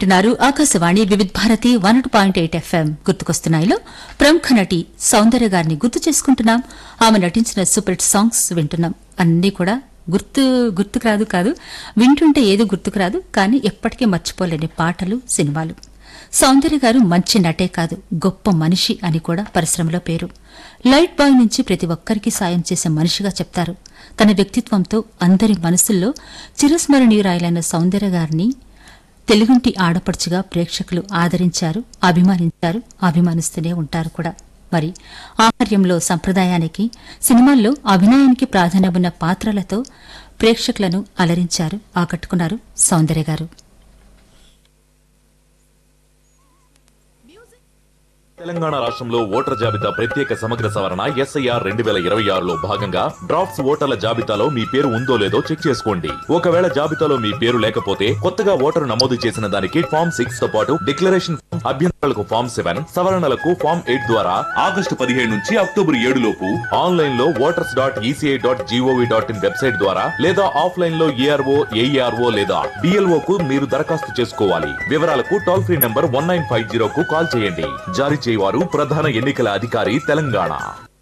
వింటున్నారు Akashvani Vividh Bharati one point eight FM గుర్తుకొస్తున్నాయిలో ప్రముఖ నటి సౌందర్య గారిని గుర్తు చేసుకుంటున్నాం ఆమె నటించిన సూపర్ హిట్ సాంగ్స్ వింటున్నాం అన్నీ కూడా గుర్తు గుర్తుకు రాదు కాదు వింటుంటే ఏది గుర్తుకు రాదు కానీ ఎప్పటికీ మర్చిపోలేని పాటలు సినిమాలు సౌందర్య గారు మంచి నటే కాదు గొప్ప మనిషి అని కూడా పరిశ్రమలో పేరు లైట్ బాయ్ నుంచి ప్రతి ఒక్కరికి సాయం చేసే మనిషిగా చెప్తారు తన వ్యక్తిత్వంతో అందరి మనసుల్లో చిరస్మరణీయురాయలైన సౌందర్య గారిని తెలుగుంటి ఆడపడుచుగా ప్రేక్షకులు ఆదరించారు అభిమానించారు అభిమానిస్తూనే ఉంటారు కూడా మరి ఆహార్యంలో సంప్రదాయానికి సినిమాల్లో అభినయానికి ప్రాధాన్యం ఉన్న పాత్రలతో ప్రేక్షకులను అలరించారు ఆకట్టుకున్నారు సౌందర్య గారు తెలంగాణ రాష్ట్రంలో ఓటర్ల జాబితా ప్రత్యేక సమగ్ర సవరణ ఎస్ఐఆర్ రెండు వేల ఇరవై ఆరులో భాగంగా డ్రాఫ్ట్స్ ఓటర్ల జాబితాలో మీ పేరు ఉందో లేదో చెక్ చేసుకోండి ఒకవేళ జాబితాలో మీ పేరు లేకపోతే కొత్తగా ఓటరు నమోదు చేసిన దానికి ఫామ్ సిక్స్ తో పాటు డిక్లరేషన్ ఫామ్ అభ్యంతరాలకు ఫామ్ సెవెన్ సవరణలకు ఫామ్ ఎయిట్ ద్వారా ఆగస్టు పదిహేడు నుంచి అక్టోబర్ ఏడు లోపు ఆన్లైన్ లో voters dot ECI dot GOV dot in website ద్వారా లేదా ఆఫ్లైన్ లో ఏఆర్ఓ ఏఈఆర్ఓ లేదా డిఎల్ఓ కు మీరు దరఖాస్తు చేసుకోవాలి వివరాలకు toll free number one nine five zero కు కాల్ చేయండి జారీ చేయవారు ప్రధాన ఎన్నికల అధికారి తెలంగాణ